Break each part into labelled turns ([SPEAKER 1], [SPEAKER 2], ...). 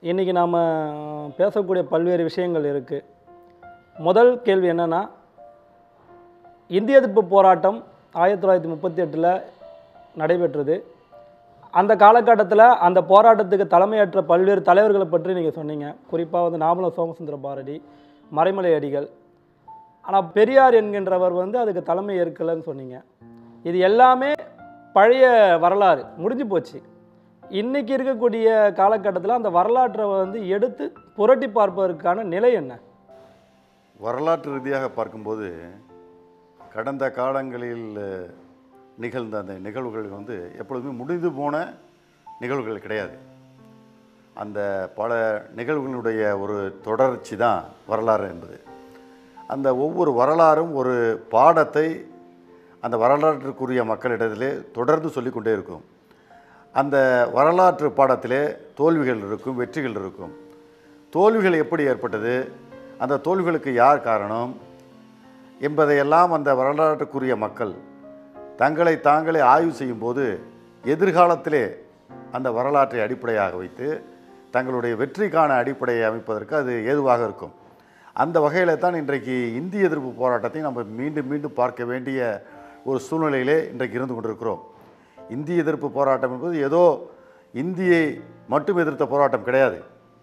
[SPEAKER 1] இன்றைக்கி நாம் பேசக்கூடிய பல்வேறு விஷயங்கள் இருக்குது முதல் கேள்வி என்னென்னா இந்திய எதிர்ப்பு போராட்டம் ஆயிரத்தி தொள்ளாயிரத்தி முப்பத்தி எட்டில் நடைபெற்றது அந்த காலகட்டத்தில் அந்த போராட்டத்துக்கு தலைமையேற்ற பல்வேறு தலைவர்களை பற்றி நீங்கள் சொன்னீங்க குறிப்பாக வந்து நாமல சோமசுந்தர பாரதி மறைமலை அடிகள் ஆனால் பெரியார் என்கின்றவர் வந்து அதுக்கு தலைமை ஏற்கலைன்னு சொன்னீங்க இது எல்லாமே பழைய வரலாறு முடிஞ்சு போச்சு இன்னைக்கு இருக்கக்கூடிய காலகட்டத்தில் அந்த வரலாற்றை வந்து எடுத்து புரட்டி பார்ப்பதற்கான நிலை என்ன
[SPEAKER 2] வரலாற்று ரீதியாக பார்க்கும்போது கடந்த காலங்களில் அஹ், நிகழ்ந்த அந்த நிகழ்வுகள் வந்து எப்பொழுதுமே முடிந்து போன நிகழ்வுகள் கிடையாது அந்த பல நிகழ்வுகளுடைய ஒரு தொடர்ச்சி தான் வரலாறு என்பது அந்த ஒவ்வொரு வரலாறும் ஒரு பாடத்தை அந்த வரலாற்றுக்குரிய மக்களிடத்திலே தொடர்ந்து சொல்லிக்கொண்டே இருக்கும் அந்த வரலாற்று பாடத்திலே தோல்விகள் இருக்கும் வெற்றிகள் இருக்கும் தோல்விகள் எப்படி ஏற்பட்டது அந்த தோல்விகளுக்கு யார் காரணம் என்பதையெல்லாம் அந்த வரலாற்றுக்குரிய மக்கள் தங்களை தாங்களே ஆய்வு செய்யும்போது எதிர்காலத்திலே அந்த வரலாற்றை அடிப்படையாக வைத்து தங்களுடைய வெற்றிக்கான அடிப்படையை அமைப்பதற்கு அது ஏதுவாக இருக்கும் அந்த வகையில் தான் இன்றைக்கு இந்திய எதிர்ப்பு போராட்டத்தை நம்ம மீண்டும் மீண்டும் பார்க்க வேண்டிய ஒரு சூழ்நிலையிலே இன்றைக்கு இருந்து கொண்டிருக்கிறோம் இந்திய எதிர்ப்பு போராட்டம் என்பது ஏதோ இந்தியை மட்டும் எதிர்த்த போராட்டம் கிடையாது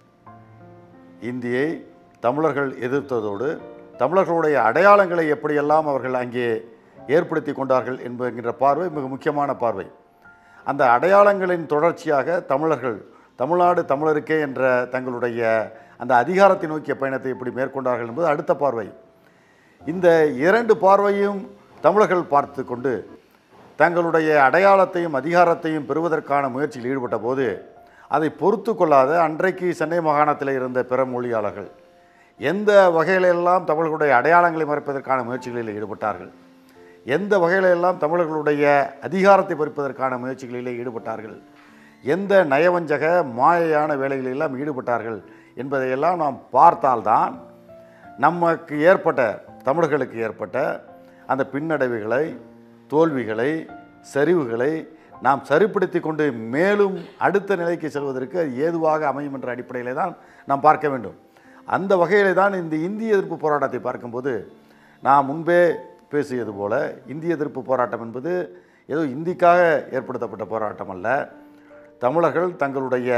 [SPEAKER 2] இந்தியை தமிழர்கள் எதிர்த்ததோடு தமிழர்களுடைய அடையாளங்களை எப்படியெல்லாம் அவர்கள் அங்கே ஏற்படுத்தி கொண்டார்கள் என்கின்ற பார்வை மிக முக்கியமான பார்வை அந்த அடையாளங்களின் தொடர்ச்சியாக தமிழர்கள் தமிழ்நாடு தமிழருக்கே என்ற தங்களுடைய அந்த அதிகாரத்தை நோக்கிய பயணத்தை எப்படி மேற்கொண்டார்கள் என்பது அடுத்த பார்வை இந்த இரண்டு பார்வையும் தமிழர்கள் பார்த்து கொண்டு தங்களுடைய அடையாளத்தையும் அதிகாரத்தையும் பெறுவதற்கான முயற்சியில் ஈடுபட்ட போது அதை பொறுத்து கொள்ளாத அன்றைக்கு சென்னை மாகாணத்தில் இருந்த பிற மொழியாளர்கள் எந்த வகையிலெல்லாம் தமிழர்களுடைய அடையாளங்களை மறைப்பதற்கான முயற்சிகளில் ஈடுபட்டார்கள் எந்த வகையிலெல்லாம் தமிழர்களுடைய அதிகாரத்தை பறிப்பதற்கான முயற்சிகளிலே ஈடுபட்டார்கள் எந்த நயவஞ்சக மாயையான வேலைகளெல்லாம் ஈடுபட்டார்கள் என்பதையெல்லாம் நாம் பார்த்தால்தான் நமக்கு ஏற்பட்ட தமிழர்களுக்கு ஏற்பட்ட அந்த பின்னடைவுகளை தோல்விகளை சரிவுகளை நாம் சரிப்படுத்தி கொண்டு மேலும் அடுத்த நிலைக்கு செல்வதற்கு அது ஏதுவாக அமையும் என்ற அடிப்படையிலே தான் நாம் பார்க்க வேண்டும் அந்த வகையிலே தான் இந்த இந்திய எதிர்ப்பு போராட்டத்தை பார்க்கும்போது நான் முன்பே பேசியது போல இந்திய எதிர்ப்பு போராட்டம் என்பது ஏதோ இந்திக்காக ஏற்படுத்தப்பட்ட போராட்டம் அல்ல தமிழர்கள் தங்களுடைய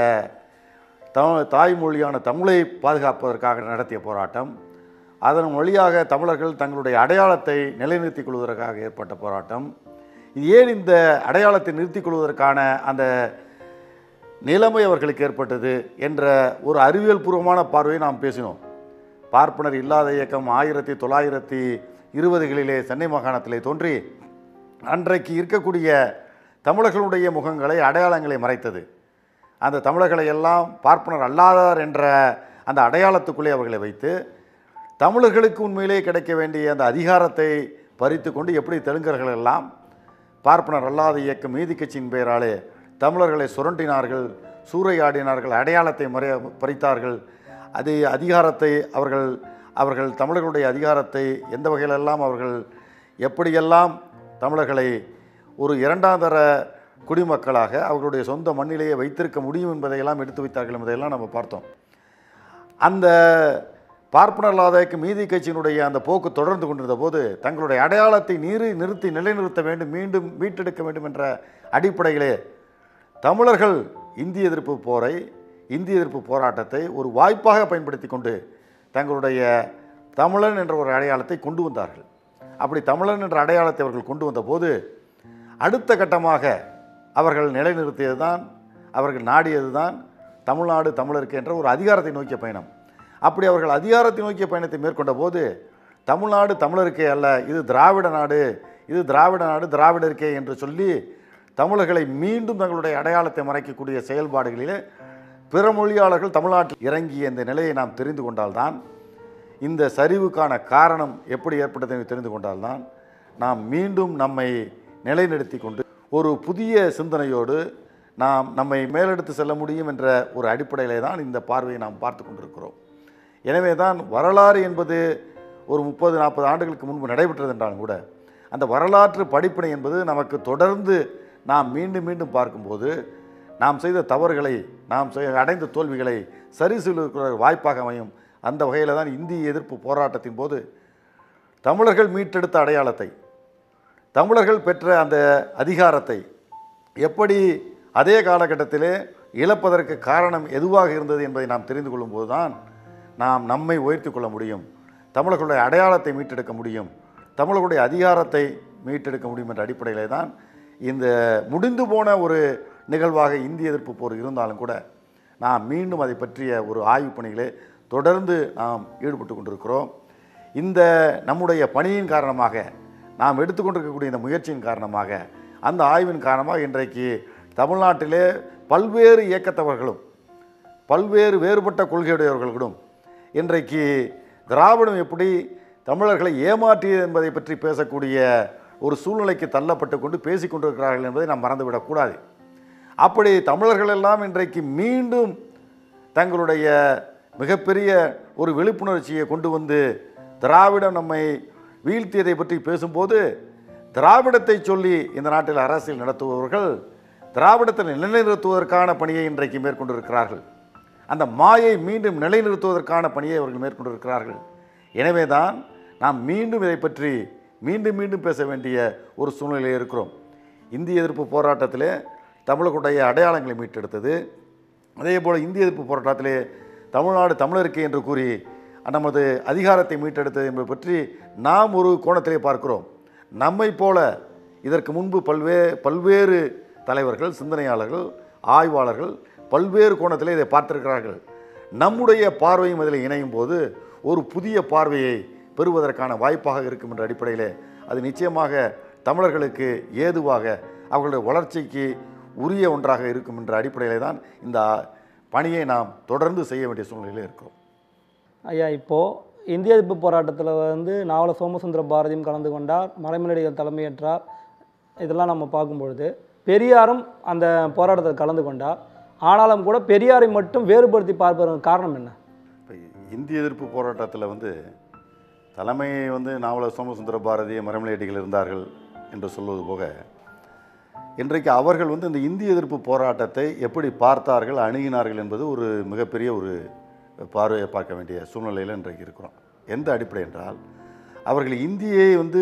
[SPEAKER 2] தமிழ் தாய்மொழியான தமிழை பாதுகாப்பதற்காக நடத்திய போராட்டம் அதன் வழியாக தமிழர்கள் தங்களுடைய அடையாளத்தை நிலைநிறுத்திக் கொள்வதற்காக ஏற்பட்ட போராட்டம் இது ஏன் இந்த அடையாளத்தை நிறுத்திக் கொள்வதற்கான அந்த நிலைமை அவர்களுக்கு ஏற்பட்டது என்ற ஒரு அறிவியல் பூர்வமான பார்வையை நாம் பேசினோம் பார்ப்பனர் இல்லாத இயக்கம் ஆயிரத்தி தொள்ளாயிரத்தி இருபதுகளிலே சென்னை மாகாணத்திலே தோன்றி அன்றைக்கு இருக்கக்கூடிய தமிழர்களுடைய முகங்களை அடையாளங்களை மறைத்தது அந்த தமிழர்களை எல்லாம் பார்ப்பனர் அல்லாதார் என்ற அந்த அடையாளத்துக்குள்ளே அவர்களை வைத்து தமிழர்களுக்கு உண்மையிலே கிடைக்க வேண்டிய அந்த அதிகாரத்தை பறித்து கொண்டு எப்படி தெலுங்கர்கள் எல்லாம் பார்ப்பனர் அல்லாத இயக்கம் நீதி கட்சியின் பெயராலே தமிழர்களை சுரண்டினார்கள் சூறையாடினார்கள் அடையாளத்தை மறை பறித்தார்கள் அது அதிகாரத்தை அவர்கள் அவர்கள் தமிழர்களுடைய அதிகாரத்தை எந்த வகையிலெல்லாம் அவர்கள் எப்படியெல்லாம் தமிழர்களை ஒரு இரண்டாம் தர குடிமக்களாக அவர்களுடைய சொந்த மண்ணிலேயே வைத்திருக்க முடியும் என்பதையெல்லாம் எடுத்து வைத்தார்கள் என்பதையெல்லாம் நம்ம பார்த்தோம் அந்த பார்ப்பனர் இல்லாதக்கு மீதி கட்சியினுடைய அந்த போக்கு தொடர்ந்து கொண்டிருந்த போது தங்களுடைய அடையாளத்தை நீறி நிறுத்தி நிலைநிறுத்த வேண்டும் மீண்டும் மீட்டெடுக்க வேண்டும் என்ற அடிப்படையிலே தமிழர்கள் இந்திய எதிர்ப்பு போரை இந்திய எதிர்ப்பு போராட்டத்தை ஒரு வாய்ப்பாக பயன்படுத்தி கொண்டு தங்களுடைய தமிழன் என்ற ஒரு அடையாளத்தை கொண்டு வந்தார்கள் அப்படி தமிழன் என்ற அடையாளத்தை அவர்கள் கொண்டு வந்தபோது அடுத்த கட்டமாக அவர்கள் நிலைநிறுத்தியது தான் அவர்கள் நாடியது தான் தமிழ்நாடு தமிழருக்கு என்ற ஒரு அதிகாரத்தை நோக்கிய பயணம் அப்படி அவர்கள் அதிகாரத்தை நோக்கிய பயணத்தை மேற்கொண்ட போது தமிழ்நாடு தமிழருக்கே அல்ல இது திராவிட நாடு இது திராவிட நாடு திராவிடருக்கே என்று சொல்லி தமிழர்களை மீண்டும் தங்களுடைய அடையாளத்தை மறைக்கக்கூடிய செயல்பாடுகளிலே பிற மொழியாளர்கள் தமிழ்நாட்டில் இறங்கிய இந்த நிலையை நாம் தெரிந்து கொண்டால்தான் இந்த சரிவுக்கான காரணம் எப்படி ஏற்பட்டது என்று தெரிந்து கொண்டால்தான் நாம் மீண்டும் நம்மை நிலைநிறுத்தி கொண்டு ஒரு புதிய சிந்தனையோடு நாம் நம்மை மேலெடுத்து செல்ல முடியும் என்ற ஒரு அடிப்படையிலே தான் இந்த பார்வையை நாம் பார்த்து கொண்டிருக்கிறோம் எனவே தான் வரலாறு என்பது ஒரு முப்பது நாற்பது ஆண்டுகளுக்கு முன்பு நடைபெற்றது என்றாலும் கூட அந்த வரலாற்று படிப்பினை என்பது நமக்கு தொடர்ந்து நாம் மீண்டும் மீண்டும் பார்க்கும்போது நாம் செய்த தவறுகளை நாம் செய்- அடைந்த தோல்விகளை சரி செய்வதற்கு வாய்ப்பாக அமையும் அந்த வகையில் தான் இந்திய எதிர்ப்பு போராட்டத்தின் போது தமிழர்கள் மீட்டெடுத்த அடையாளத்தை தமிழர்கள் பெற்ற அந்த அதிகாரத்தை எப்படி அதே காலகட்டத்திலே இழப்பதற்கு காரணம் எதுவாக இருந்தது என்பதை நாம் தெரிந்து கொள்ளும்போது தான் நாம் நம்மை உயர்த்தி கொள்ள முடியும் தமிழர்களுடைய அடையாளத்தை மீட்டெடுக்க முடியும் தமிழர்களுடைய அதிகாரத்தை மீட்டெடுக்க முடியும் என்ற அடிப்படையிலே தான் இந்த முடிந்து போன ஒரு நிகழ்வாக இந்திய எதிர்ப்பு போர் இருந்தாலும் கூட நாம் மீண்டும் அதை பற்றிய ஒரு ஆய்வுப் பணிகளே தொடர்ந்து நாம் ஈடுபட்டு கொண்டிருக்கிறோம் இந்த நம்முடைய பணியின் காரணமாக நாம் எடுத்துக்கொண்டிருக்கக்கூடிய இந்த முயற்சியின் காரணமாக அந்த ஆய்வின் காரணமாக இன்றைக்கு தமிழ்நாட்டிலே பல்வேறு இயக்கத்தவர்களும் பல்வேறு வேறுபட்ட கொள்கையுடையவர்களும் இன்றைக்கு திராவிடம் எப்படி தமிழர்களை ஏமாற்றியது என்பதை பற்றி பேசக்கூடிய ஒரு சூழ்நிலைக்கு தள்ளப்பட்டு கொண்டு பேசிக் கொண்டிருக்கிறார்கள் என்பதை நாம் மறந்துவிடக்கூடாது அப்படி தமிழர்கள் எல்லாம் இன்றைக்கு மீண்டும் தங்களுடைய மிகப்பெரிய ஒரு விழிப்புணர்ச்சியை கொண்டு வந்து திராவிடம் நம்மை வீழ்த்தியதை பற்றி பேசும்போது திராவிடத்தை சொல்லி இந்த நாட்டில் அரசியல் நடத்துபவர்கள் திராவிடத்தை நிலைநிறுத்துவதற்கான பணியை இன்றைக்கு மேற்கொண்டிருக்கிறார்கள் அந்த மாயை மீண்டும் நிலைநிறுத்துவதற்கான பணியை அவர்கள் மேற்கொண்டிருக்கிறார்கள் எனவே தான் நாம் மீண்டும் இதை பற்றி மீண்டும் மீண்டும் பேச வேண்டிய ஒரு சூழ்நிலையில் இருக்கிறோம் இந்திய எதிர்ப்பு போராட்டத்திலே தமிழர்களுடைய அடையாளங்களை மீட்டெடுத்தது அதே போல் இந்திய எதிர்ப்பு போராட்டத்திலே தமிழ்நாடு தமிழருக்கு என்று கூறி நமது அதிகாரத்தை மீட்டெடுத்தது என்பது பற்றி நாம் ஒரு கோணத்திலே பார்க்கிறோம் நம்மை போல இதற்கு முன்பு பல்வே பல்வேறு தலைவர்கள் சிந்தனையாளர்கள் ஆய்வாளர்கள் பல்வேறு கோணத்திலே இதை பார்த்திருக்கிறார்கள் நம்முடைய பார்வையும் அதில் இணையும் போது ஒரு புதிய பார்வையை பெறுவதற்கான வாய்ப்பாக இருக்கும் என்ற அடிப்படையிலே அது நிச்சயமாக தமிழர்களுக்கு ஏதுவாக அவர்களுடைய வளர்ச்சிக்கு உரிய ஒன்றாக இருக்கும் என்ற அடிப்படையிலே தான் இந்த பணியை நாம் தொடர்ந்து செய்ய வேண்டிய சூழ்நிலையில் இருக்கிறோம்
[SPEAKER 1] ஐயா இப்போது இந்திய எதிர்ப்பு போராட்டத்தில் வந்து நாவல சோமசுந்தர பாரதியும் கலந்து கொண்டார் மறைமலடிகள் தலைமையேற்றார் இதெல்லாம் நம்ம பார்க்கும்பொழுது பெரியாரும் அந்த போராட்டத்தில் கலந்து கொண்டார் ஆனாலும் கூட பெரியாரை மட்டும் வேறுபடுத்தி பார்ப்பதற்கு காரணம் என்ன
[SPEAKER 2] இப்போ இந்திய எதிர்ப்பு போராட்டத்தில் வந்து தலைமை வந்து நாவலர் சோமசுந்தர பாரதி மரமலையடிகள் இருந்தார்கள் என்று சொல்வது போக இன்றைக்கு அவர்கள் வந்து இந்த இந்திய எதிர்ப்பு போராட்டத்தை எப்படி பார்த்தார்கள் அணுகினார்கள் என்பது ஒரு மிகப்பெரிய ஒரு பார்வையை பார்க்க வேண்டிய சூழ்நிலையில் இன்றைக்கு இருக்கிறோம் எந்த அடிப்படை என்றால் அவர்கள் இந்தியை வந்து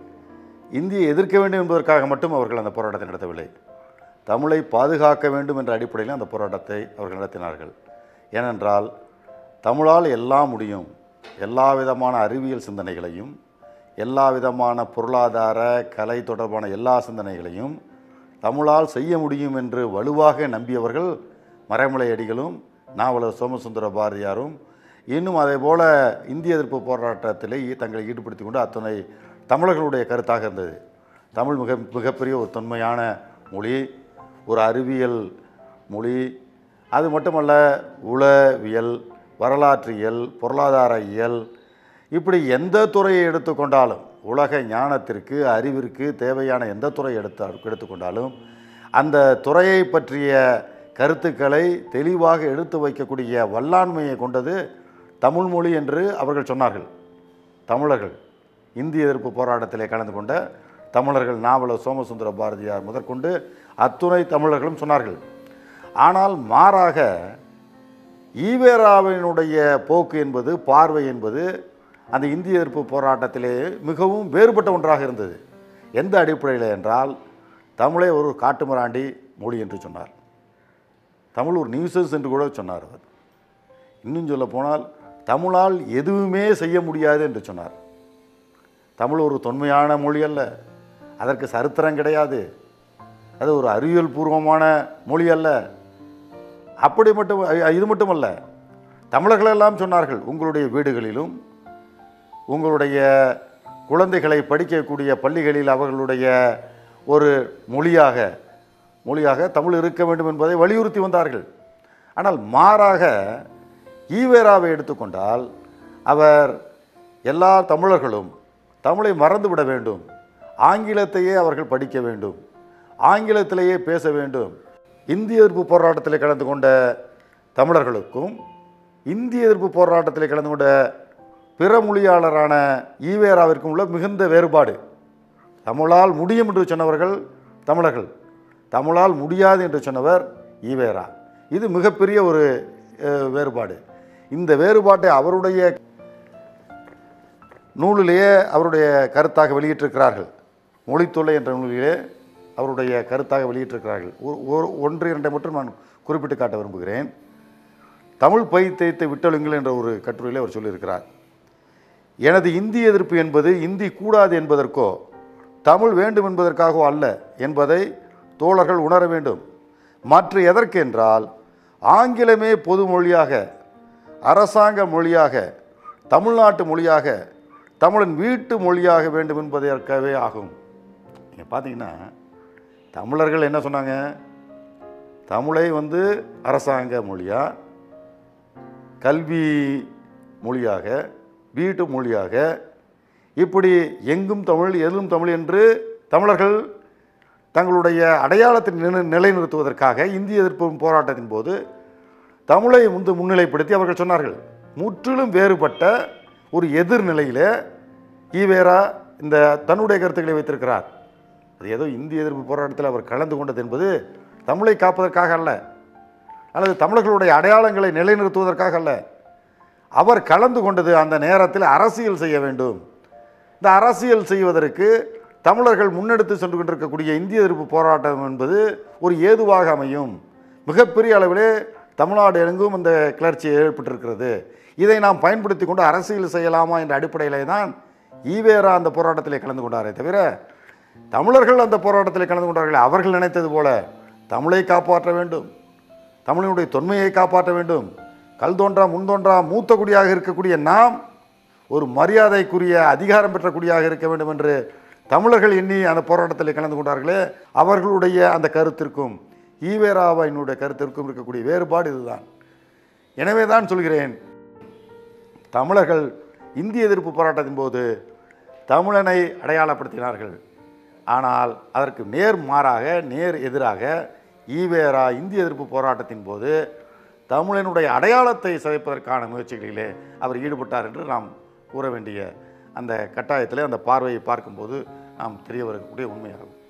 [SPEAKER 2] இந்தியை எதிர்க்க வேண்டும் என்பதற்காக மட்டும் அவர்கள் அந்த போராட்டத்தை நடத்தவில்லை தமிழை பாதுகாக்க வேண்டும் என்ற அடிப்படையில் அந்த போராட்டத்தை அவர்கள் நடத்தினார்கள் ஏனென்றால் தமிழால் எல்லாம் முடியும் எல்லா விதமான அறிவியல் சிந்தனைகளையும் எல்லா விதமான பொருளாதார கலை தொடர்பான எல்லா சிந்தனைகளையும் தமிழால் செய்ய முடியும் என்று வலுவாக நம்பியவர்கள் மறைமலை அடிகளும் நாவலர் சோமசுந்தர பாரதியாரும் இன்னும் அதே போல இந்திய எதிர்ப்பு போராட்டத்திலே தங்களை ஈடுபடுத்திக் கொண்டு அத்தனை தமிழர்களுடைய கருத்தாக இருந்தது தமிழ் மிக மிகப்பெரிய ஒரு தொன்மையான மொழி ஒரு அறிவியல் மொழி அது மட்டுமல்ல உளவியல் வரலாற்றியல் பொருளாதார இயல் இப்படி எந்த துறையை எடுத்துக்கொண்டாலும் உலக ஞானத்திற்கு அறிவிற்கு தேவையான எந்த துறையை எடுத்து எடுத்துக்கொண்டாலும் அந்த துறையை பற்றிய கருத்துக்களை தெளிவாக எடுத்து வைக்கக்கூடிய வல்லாண்மையை கொண்டது தமிழ் மொழி என்று அவர்கள் சொன்னார்கள் தமிழர்கள் இந்திய எதிர்ப்பு போராட்டத்திலே கலந்து கொண்ட தமிழர்கள் நாவலர் சோமசுந்தர பாரதியார் முதற்கொண்டு அத்துணை தமிழர்களும் சொன்னார்கள் ஆனால் மாறாக ஈவேராவினுடைய போக்கு என்பது பார்வை என்பது அந்த இந்திய எதிர்ப்பு போராட்டத்திலே மிகவும் வேறுபட்ட ஒன்றாக இருந்தது எந்த அடிப்படையில் என்றால் தமிழை ஒரு காட்டுமிராண்டி மொழி என்று சொன்னார் தமிழ் ஒரு நியூசஸ் என்று கூட சொன்னார் அவர் இன்னும் சொல்ல போனால் தமிழால் எதுவுமே செய்ய முடியாது என்று சொன்னார் தமிழ் ஒரு தொன்மையான மொழி அல்ல அதற்கு சரித்திரம் கிடையாது அது ஒரு அறிவியல் பூர்வமான மொழி அல்ல அப்படி மட்டும் அ- இது மட்டுமல்ல தமிழர்களெல்லாம் சொன்னார்கள் உங்களுடைய வீடுகளிலும் உங்களுடைய குழந்தைகளை படிக்கக்கூடிய பள்ளிகளில் அவர்களுடைய ஒரு மொழியாக மொழியாக தமிழ் இருக்க வேண்டும் என்பதை வலியுறுத்தி வந்தார்கள் ஆனால் மாறாக ஈவேராவை எடுத்துக்கொண்டால் அவர் எல்லா தமிழர்களும் தமிழை மறந்துவிட வேண்டும் ஆங்கிலத்தையே அவர்கள் படிக்க வேண்டும் ஆங்கிலத்திலேயே பேச வேண்டும் இந்திய எதிர்ப்பு போராட்டத்தில் கலந்து கொண்ட தமிழர்களுக்கும் இந்திய எதிர்ப்பு போராட்டத்தில் கலந்து கொண்ட பிற மொழியாளரான ஈவேராவிற்கும் உள்ள மிகுந்த வேறுபாடு தமிழால் முடியும் என்று சொன்னவர்கள் தமிழர்கள் தமிழால் முடியாது என்று சொன்னவர் ஈவேரா இது மிகப்பெரிய ஒரு அஹ், வேறுபாடு இந்த வேறுபாட்டை அவருடைய நூலிலேயே அவருடைய கருத்தாக வெளியிட்டிருக்கிறார்கள் மொழித்தொல்லை என்ற நூலிலே அவருடைய கருத்தாக வெளியிட்டிருக்கிறார்கள் ஒரு- ஒரு ஒன்று இரண்டை மட்டும் நான் குறிப்பிட்டு காட்ட விரும்புகிறேன் தமிழ் பை தேய்த்து விட்டலுங்கள் என்ற ஒரு கட்டுரையில் அவர் சொல்லியிருக்கிறார் எனது இந்தி எதிர்ப்பு என்பது இந்தி கூடாது என்பதற்கோ தமிழ் வேண்டும் என்பதற்காகவோ அல்ல என்பதை தோழர்கள் உணர வேண்டும் மற்ற எதற்கு என்றால் ஆங்கிலமே பொது மொழியாக அரசாங்க மொழியாக தமிழ்நாட்டு மொழியாக தமிழன் வீட்டு மொழியாக வேண்டும் என்பதற்காகவே ஆகும் நீங்கள் பார்த்தீங்கன்னா தமிழர்கள் என்ன சொன்னாங்க தமிழை வந்து அரசாங்க மொழியாக கல்வி மொழியாக வீட்டு மொழியாக இப்படி எங்கும் தமிழ் எதிலும் தமிழ் என்று தமிழர்கள் தங்களுடைய அடையாளத்தை நிலை நிலைநிறுத்துவதற்காக இந்திய எதிர்ப்பு போராட்டத்தின் போது தமிழை வந்து முன்னிலைப்படுத்தி அவர்கள் சொன்னார்கள் முற்றிலும் வேறுபட்ட ஒரு எதிர்நிலையில் ஈவேரா இந்த தன்னுடைய கருத்துக்களை வைத்திருக்கிறார் அது ஏதோ இந்திய எதிர்ப்பு போராட்டத்தில் அவர் கலந்து கொண்டது என்பது தமிழை காப்பதற்காக அல்ல அல்லது தமிழர்களுடைய அடையாளங்களை நிலைநிறுத்துவதற்காக அல்ல அவர் கலந்து கொண்டது அந்த நேரத்தில் அரசியல் செய்ய வேண்டும் இந்த அரசியல் செய்வதற்கு தமிழர்கள் முன்னெடுத்து சென்று கொண்டிருக்கக்கூடிய இந்திய எதிர்ப்பு போராட்டம் என்பது ஒரு ஏதுவாக அமையும் மிகப்பெரிய அளவிலே தமிழ்நாடு எங்கும் இந்த கிளர்ச்சி ஏற்பட்டிருக்கிறது இதை நாம் பயன்படுத்தி கொண்டு அரசியல் செய்யலாமா என்ற அடிப்படையிலே தான் ஈவேரா அந்த போராட்டத்திலே கலந்து கொண்டாரே தவிர தமிழர்கள் அந்த போராட்டத்தில் கலந்து கொண்டார்கள் அவர்கள் நினைத்தது போல தமிழை காப்பாற்ற வேண்டும் தமிழினுடைய தொன்மையை காப்பாற்ற வேண்டும் கல் தோன்றா முன் தோன்றா மூத்த குடியாக இருக்கக்கூடிய நாம் ஒரு மரியாதைக்குரிய அதிகாரம் பெற்ற குடியாக இருக்க வேண்டும் என்று தமிழர்கள் எண்ணி அந்த போராட்டத்தில் கலந்து கொண்டார்களே அவர்களுடைய அந்த கருத்திற்கும் ஈவேராவினுடைய கருத்திற்கும் இருக்கக்கூடிய வேறுபாடு இதுதான் எனவே தான் சொல்கிறேன் தமிழர்கள் இந்திய எதிர்ப்பு போராட்டத்தின் போது தமிழனை அடையாளப்படுத்தினார்கள் ஆனால் அதற்கு நேர் மாறாக நேர் எதிராக ஈவேரா இந்திய எதிர்ப்பு போராட்டத்தின் போது தமிழனுடைய அடையாளத்தை சிதைப்பதற்கான முயற்சிகளிலே அவர் ஈடுபட்டார் என்று நாம் கூற வேண்டிய அந்த கட்டாயத்தில் அந்த பார்வையை பார்க்கும்போது நாம் தெரிய வரக்கூடிய உண்மையாகும்